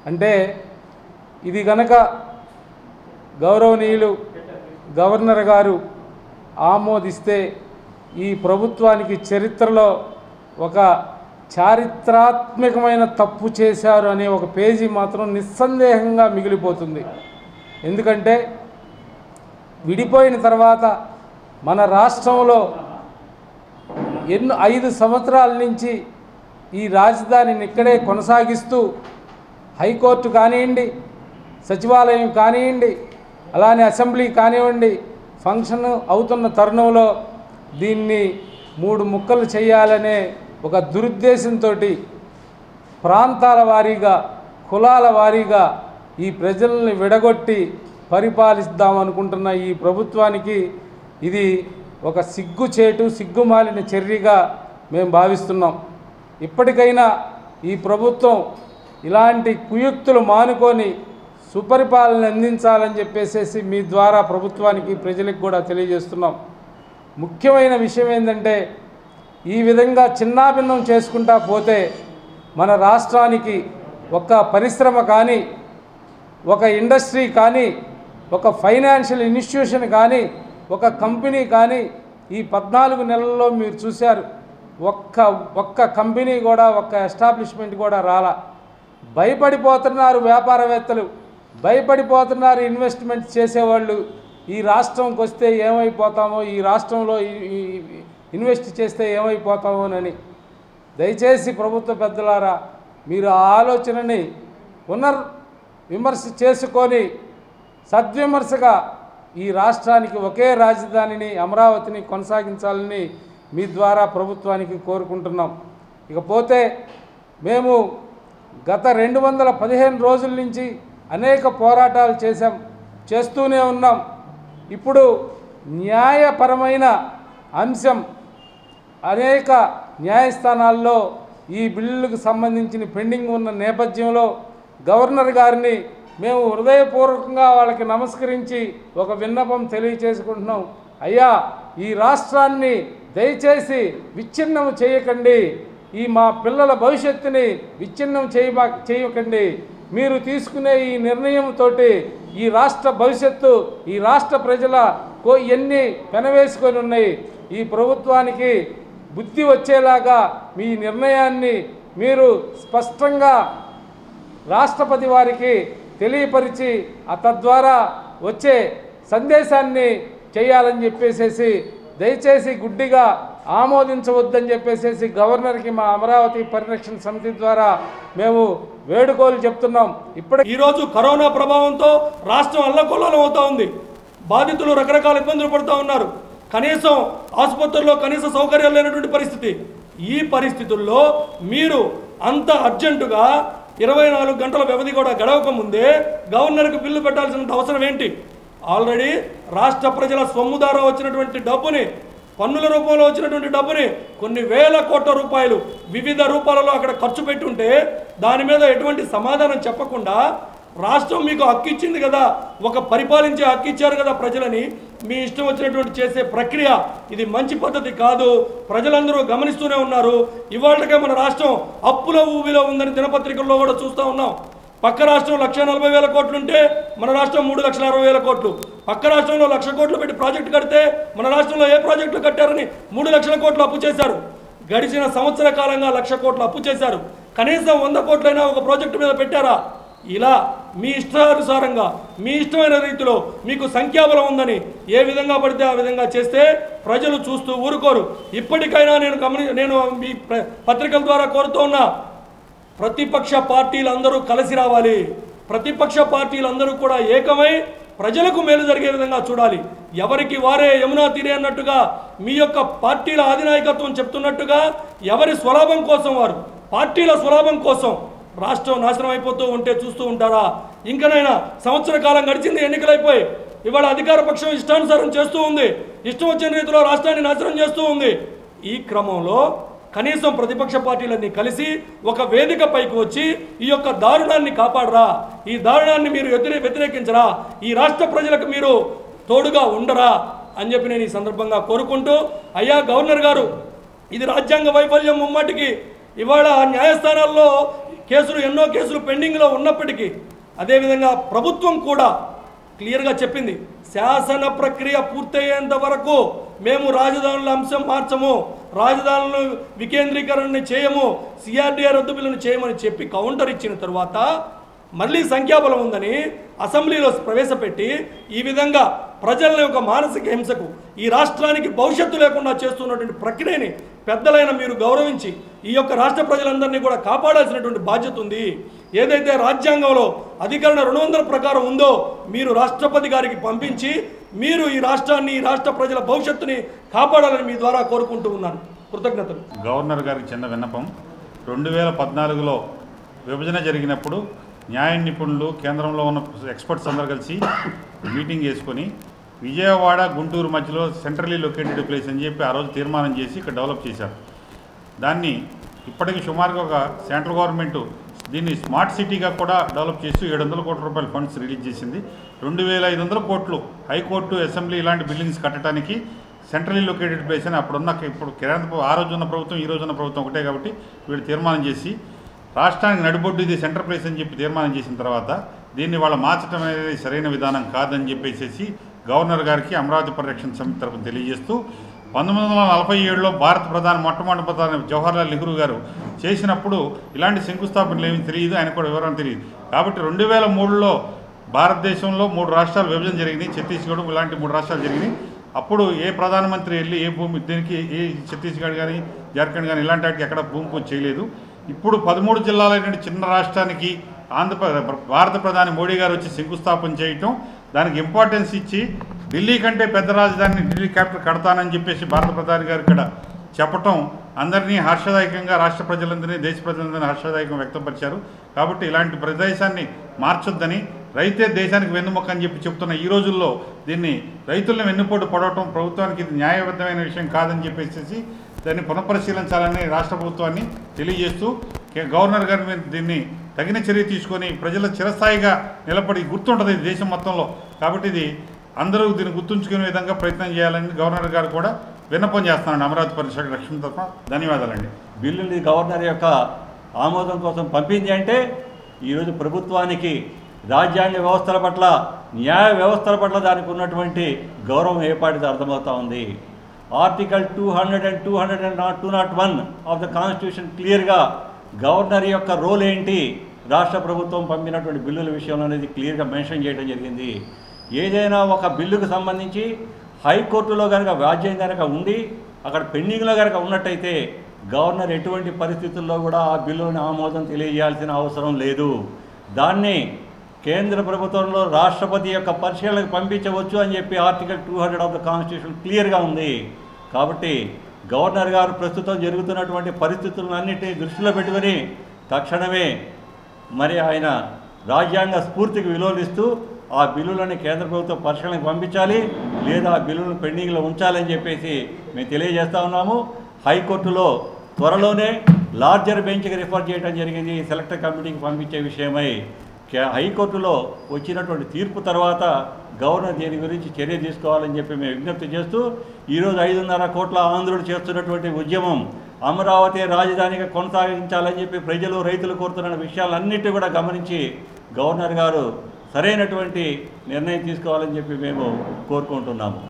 అంటే ఇది గనక గౌరవనీయులు గవర్నర్ గారు ఆమోదిస్తే ఈ ప్రభుత్వానికి చరిత్రలో ఒక చారిత్రాత్మకమైన తప్పు చేశారు అనే ఒక పేజీ మాత్రం నిస్సందేహంగా మిగిలిపోతుంది ఎందుకంటే విడిపోయిన తర్వాత మన రాష్ట్రంలో ఎన్నో ఐదు సంవత్సరాల నుంచి ఈ రాజధానిని ఇక్కడే కొనసాగిస్తూ హైకోర్టు కానివ్వండి సచివాలయం కానివ్వండి అలానే అసెంబ్లీ కానివ్వండి ఫంక్షన్ అవుతున్న తరుణంలో దీన్ని మూడు ముక్కలు చేయాలనే ఒక దురుద్దేశంతో ప్రాంతాల వారీగా కులాల వారీగా ఈ ప్రజల్ని విడగొట్టి పరిపాలిస్తామనుకుంటున్న ఈ ప్రభుత్వానికి ఇది ఒక సిగ్గుచేటు సిగ్గుమాలిన చర్యగా మేము భావిస్తున్నాం ఇప్పటికైనా ఈ ప్రభుత్వం ఇలాంటి కుయుక్తులు మానుకొని సుపరిపాలన అందించాలని చెప్పేసేసి మీ ద్వారా ప్రభుత్వానికి ప్రజలకు కూడా తెలియజేస్తున్నాం ముఖ్యమైన విషయం ఏంటంటే ఈ విధంగా చిన్నాభిన్నం చేసుకుంటా పోతే మన రాష్ట్రానికి ఒక పరిశ్రమ కానీ ఒక ఇండస్ట్రీ కానీ ఒక ఫైనాన్షియల్ ఇన్స్టిట్యూషన్ కానీ ఒక కంపెనీ కానీ ఈ పద్నాలుగు నెలల్లో మీరు చూశారు ఒక్క ఒక్క కంపెనీ కూడా ఒక్క ఎస్టాబ్లిష్మెంట్ కూడా రాలా భయపడిపోతున్నారు వ్యాపారవేత్తలు భయపడిపోతున్నారు ఇన్వెస్ట్మెంట్ చేసేవాళ్ళు ఈ రాష్ట్రంకి వస్తే ఏమైపోతామో ఈ రాష్ట్రంలో ఈ- ఈ- ఇన్వెస్ట్ చేస్తే ఏమైపోతామోనని దయచేసి ప్రభుత్వ పెద్దలారా మీరు ఆ ఆలోచనని పునర్ విమర్శ చేసుకొని సద్విమర్శగా ఈ రాష్ట్రానికి ఒకే రాజధానిని అమరావతిని కొనసాగించాలని మీ ద్వారా ప్రభుత్వానికి కోరుకుంటున్నాం ఇకపోతే మేము గత రెండు వందల పదిహేను రోజుల నుంచి అనేక పోరాటాలు చేశాం చేస్తూనే ఉన్నాం ఇప్పుడు న్యాయపరమైన అంశం అనేక న్యాయస్థానాల్లో ఈ బిల్లులకు సంబంధించిన పెండింగ్ ఉన్న నేపథ్యంలో గవర్నర్ గారిని మేము హృదయపూర్వకంగా వాళ్ళకి నమస్కరించి ఒక విన్నపం తెలియచేసుకుంటున్నాం అయ్యా ఈ రాష్ట్రాన్ని దయచేసి విచ్ఛిన్నం చేయకండి ఈ మా పిల్లల భవిష్యత్తుని విచ్ఛిన్నం చేయబా చేయకండి మీరు తీసుకునే ఈ నిర్ణయంతో ఈ రాష్ట్ర భవిష్యత్తు ఈ రాష్ట్ర ప్రజల కో ఎన్ని పెనవేసుకొని ఉన్నాయి ఈ ప్రభుత్వానికి బుద్ధి వచ్చేలాగా మీ నిర్ణయాన్ని మీరు స్పష్టంగా రాష్ట్రపతి వారికి తెలియపరిచి ఆ తద్వారా వచ్చే సందేశాన్ని చేయాలని చెప్పేసేసి దయచేసి గుడ్డిగా ఆమోదించవద్దని చెప్పేసేసి గవర్నర్కి మా అమరావతి పరిరక్షణ సమితి ద్వారా మేము వేడుకోలు చెప్తున్నాం ఇప్పటి ఈరోజు కరోనా ప్రభావంతో రాష్ట్రం అల్లకొల్లం అవుతా ఉంది బాధితులు రకరకాల ఇబ్బందులు పడుతూ ఉన్నారు కనీసం ఆసుపత్రుల్లో కనీస సౌకర్యాలు లేనటువంటి పరిస్థితి ఈ పరిస్థితుల్లో మీరు అంత అర్జెంటుగా ఇరవై నాలుగు గంటల వ్యవధి కూడా గడవక ముందే గవర్నర్కి బిల్లు పెట్టాల్సినంత అవసరం ఏంటి ఆల్రెడీ రాష్ట్ర ప్రజల సొమ్ము ద్వారా వచ్చినటువంటి డబ్బుని పన్నుల రూపంలో వచ్చినటువంటి డబ్బుని కొన్ని వేల కోట్ల రూపాయలు వివిధ రూపాలలో అక్కడ ఖర్చు పెట్టుంటే దాని మీద ఎటువంటి సమాధానం చెప్పకుండా రాష్ట్రం మీకు హక్కు ఇచ్చింది కదా ఒక పరిపాలించే హక్కు ఇచ్చారు కదా ప్రజలని మీ ఇష్టం వచ్చినటువంటి చేసే ప్రక్రియ ఇది మంచి పద్ధతి కాదు ప్రజలందరూ గమనిస్తూనే ఉన్నారు ఇవాళకే మన రాష్ట్రం అప్పుల ఊబిలో ఉందని దినపత్రికల్లో కూడా చూస్తూ ఉన్నాం పక్క రాష్ట్రం లక్ష నలభై వేల కోట్లుంటే మన రాష్ట్రం మూడు లక్షల అరవై వేల కోట్లు పక్క రాష్ట్రంలో లక్ష కోట్లు పెట్టి ప్రాజెక్టు కడితే మన రాష్ట్రంలో ఏ ప్రాజెక్టులు కట్టారని మూడు లక్షల కోట్లు అప్పు చేశారు గడిచిన సంవత్సర కాలంగా లక్ష కోట్లు అప్పు చేశారు కనీసం వంద కోట్లైనా ఒక ప్రాజెక్టు మీద పెట్టారా ఇలా మీ ఇష్టానుసారంగా మీ ఇష్టమైన రీతిలో మీకు సంఖ్యాబలం ఉందని ఏ విధంగా పడితే ఆ విధంగా చేస్తే ప్రజలు చూస్తూ ఊరుకోరు ఇప్పటికైనా నేను గమని నేను మీ ప్ర- పత్రికల ద్వారా కోరుతూ ఉన్నా ప్రతిపక్ష పార్టీలు అందరూ కలిసి రావాలి ప్రతిపక్ష పార్టీలు అందరూ కూడా ఏకమై ప్రజలకు మేలు జరిగే విధంగా చూడాలి ఎవరికి వారే యమునా తీరే అన్నట్టుగా మీ యొక్క పార్టీల అధినాయకత్వం చెప్తున్నట్టుగా ఎవరి స్వలాభం కోసం వారు పార్టీల స్వలాభం కోసం రాష్ట్రం నాశనం అయిపోతూ ఉంటే చూస్తూ ఉంటారా ఇంకనైనా సంవత్సర కాలం గడిచింది ఎన్నికలైపోయి ఇవాళ అధికార పక్షం ఇష్టానుసారం చేస్తూ ఉంది ఇష్టం వచ్చిన రీతిలో రాష్ట్రాన్ని నాశనం చేస్తూ ఉంది ఈ క్రమంలో కనీసం ప్రతిపక్ష పార్టీలన్నీ కలిసి ఒక వేదిక పైకి వచ్చి ఈ యొక్క దారుణాన్ని కాపాడరా ఈ దారుణాన్ని మీరు వ్యతిరే వ్యతిరేకించరా ఈ రాష్ట్ర ప్రజలకు మీరు తోడుగా ఉండరా అని చెప్పి నేను ఈ సందర్భంగా కోరుకుంటూ అయ్యా గవర్నర్ గారు ఇది రాజ్యాంగ వైఫల్యం ముమ్మాటికి ఇవాళ న్యాయస్థానాల్లో కేసులు ఎన్నో కేసులు పెండింగ్లో ఉన్నప్పటికీ అదేవిధంగా ప్రభుత్వం కూడా క్లియర్గా చెప్పింది శాసన ప్రక్రియ పూర్తయ్యేంత వరకు మేము రాజధానుల అంశం మార్చము రాజధానులను వికేంద్రీకరణని చేయము సిఆర్డీఆర్ రద్దు బిల్లును చేయమని చెప్పి కౌంటర్ ఇచ్చిన తరువాత మళ్ళీ సంఖ్యాబలం ఉందని అసెంబ్లీలో ప్రవేశపెట్టి ఈ విధంగా ప్రజల యొక్క మానసిక హింసకు ఈ రాష్ట్రానికి భవిష్యత్తు లేకుండా చేస్తున్నటువంటి ప్రక్రియని పెద్దలైన మీరు గౌరవించి ఈ యొక్క రాష్ట్ర ప్రజలందరినీ కూడా కాపాడాల్సినటువంటి బాధ్యత ఉంది ఏదైతే రాజ్యాంగంలో అధికరణ రెండు వందల ప్రకారం ఉందో మీరు రాష్ట్రపతి గారికి పంపించి మీరు ఈ రాష్ట్రాన్ని ఈ రాష్ట్ర ప్రజల భవిష్యత్తుని కాపాడాలని మీ ద్వారా కోరుకుంటూ ఉన్నాను కృతజ్ఞతలు గవర్నర్ గారికి చిన్న విన్నపం రెండు వేల పద్నాలుగులో విభజన జరిగినప్పుడు న్యాయ నిపుణులు కేంద్రంలో ఉన్న ఎక్స్పర్ట్స్ అందరు కలిసి మీటింగ్ చేసుకొని విజయవాడ గుంటూరు మధ్యలో సెంట్రలీ లొకేటెడ్ ప్లేస్ అని చెప్పి ఆ రోజు తీర్మానం చేసి ఇక్కడ డెవలప్ చేశారు దాన్ని ఇప్పటికి సుమారుగా ఒక సెంట్రల్ గవర్నమెంట్ దీన్ని స్మార్ట్ సిటీగా కూడా డెవలప్ చేస్తూ ఏడు వందల కోట్ల రూపాయల ఫండ్స్ రిలీజ్ చేసింది రెండు వేల ఐదు వందల కోట్లు హైకోర్టు అసెంబ్లీ ఇలాంటి బిల్డింగ్స్ కట్టడానికి సెంట్రలీ లొకేటెడ్ ప్లేస్ అని అప్పుడున్న ఇప్పుడు కిరాణ ఆ రోజు ఉన్న ప్రభుత్వం ఈ రోజు ఉన్న ప్రభుత్వం ఒకటే కాబట్టి వీళ్ళు తీర్మానం చేసి రాష్ట్రానికి నడిబొడ్డు ఇది సెంటర్ ప్లేస్ అని చెప్పి తీర్మానం చేసిన తర్వాత దీన్ని వాళ్ళ మార్చడం అనేది సరైన విధానం కాదని చెప్పేసి గవర్నర్ గారికి అమరావతి పరిరక్షణ సమితి తరపున తెలియజేస్తూ పంతొమ్మిది వందల నలభై ఏడులో భారత ప్రధాని మొట్టమొదటి ప్రధాని జవహర్లాల్ నెహ్రూ గారు చేసినప్పుడు ఇలాంటి శంకుస్థాపనలు ఏమీ తెలియదు ఆయన కూడా వివరణ తెలియదు కాబట్టి రెండు వేల మూడులో భారతదేశంలో మూడు రాష్ట్రాలు విభజన జరిగినాయి ఛత్తీస్గఢ్ ఇలాంటి మూడు రాష్ట్రాలు జరిగినాయి అప్పుడు ఏ ప్రధానమంత్రి వెళ్ళి ఏ భూమి దీనికి ఏ ఛత్తీస్గఢ్ కానీ జార్ఖండ్ కానీ ఇలాంటి వాటికి ఎక్కడ భూమి పూజ చేయలేదు ఇప్పుడు పదమూడు జిల్లాలైనటువంటి చిన్న రాష్ట్రానికి ఆంధ్రప్రదేశ్ భారత ప్రధాని మోడీ గారు వచ్చి శంకుస్థాపన చేయటం దానికి ఇంపార్టెన్స్ ఇచ్చి ఢిల్లీ కంటే పెద్ద రాజధానిని ఢిల్లీ క్యాపిటల్ కడతానని చెప్పేసి భారత ప్రధాని గారు ఇక్కడ చెప్పటం అందరినీ హర్షదాయకంగా రాష్ట్ర ప్రజలందరినీ దేశ ప్రజలందరినీ హర్షదాయకం వ్యక్తపరిచారు కాబట్టి ఇలాంటి ప్రదేశాన్ని మార్చొద్దని రైతే దేశానికి వెన్నుముక్క అని చెప్పి చెప్తున్న ఈ రోజుల్లో దీన్ని రైతులను వెన్నుపోటు పడవటం ప్రభుత్వానికి ఇది న్యాయబద్ధమైన విషయం కాదని చెప్పేసి దాన్ని పునఃపరిశీలించాలని రాష్ట్ర ప్రభుత్వాన్ని తెలియజేస్తూ కే- గవర్నర్ గారి మీద దీన్ని తగిన చర్య తీసుకొని ప్రజల చిరస్థాయిగా నిలబడి గుర్తుంటుంది ఈ దేశం మొత్తంలో కాబట్టి ఇది అందరూ దీన్ని గుర్తుంచుకునే విధంగా ప్రయత్నం చేయాలని గవర్నర్ గారు కూడా విన్నపం చేస్తున్నాను అమరావతి పరిరక్షణ రక్షణ తరఫున ధన్యవాదాలండి బిల్లుని గవర్నర్ యొక్క ఆమోదం కోసం పంపింది అంటే ఈరోజు ప్రభుత్వానికి రాజ్యాంగ వ్యవస్థల పట్ల న్యాయ వ్యవస్థల పట్ల దానికి ఉన్నటువంటి గౌరవం ఏపాటిది అర్థమవుతా ఉంది article two hundred and two hundred and not two not one of the constitution క్లియర్గా గవర్నర్ యొక్క రోల్ ఏంటి రాష్ట్ర ప్రభుత్వం పంపినటువంటి బిల్లుల విషయంలో అనేది క్లియర్గా మెన్షన్ చేయడం జరిగింది ఏదైనా ఒక బిల్లుకు సంబంధించి హైకోర్టులో కనుక వ్యాజ్యం కనుక ఉండి అక్కడ పెండింగ్లో కనుక ఉన్నట్టయితే గవర్నర్ ఎటువంటి పరిస్థితుల్లో కూడా ఆ బిల్లుని ఆమోదం తెలియజేయాల్సిన అవసరం లేదు దాన్ని కేంద్ర ప్రభుత్వంలో రాష్ట్రపతి యొక్క పరిశీలనకు పంపించవచ్చు అని చెప్పి article two hundred of the constitution క్లియర్గా ఉంది కాబట్టి గవర్నర్ గారు ప్రస్తుతం జరుగుతున్నటువంటి పరిస్థితులన్నింటినీ దృష్టిలో పెట్టుకొని తక్షణమే మరి ఆయన రాజ్యాంగ స్ఫూర్తికి విలువలిస్తూ ఆ బిల్లులని కేంద్ర ప్రభుత్వం పరిశీలనకు పంపించాలి లేదా ఆ బిల్లులను పెండింగ్లో ఉంచాలని చెప్పేసి మేము తెలియజేస్తా ఉన్నాము హైకోర్టులో త్వరలోనే లార్జర్ బెంచ్కి రిఫర్ చేయడం జరిగింది సెలెక్టర్ కమిటీకి పంపించే విషయమై కే- హైకోర్టులో వచ్చినటువంటి తీర్పు తర్వాత గవర్నర్ దీని గురించి చర్య తీసుకోవాలని చెప్పి మేము విజ్ఞప్తి చేస్తూ ఈరోజు ఐదున్నర కోట్ల ఆంధ్రులు చేస్తున్నటువంటి ఉద్యమం అమరావతి రాజధానిగా కొనసాగించాలని చెప్పి ప్రజలు రైతులు కోరుతున్న విషయాలన్నిటి కూడా గమనించి గవర్నర్ గారు సరైనటువంటి నిర్ణయం తీసుకోవాలని చెప్పి మేము కోరుకుంటున్నాము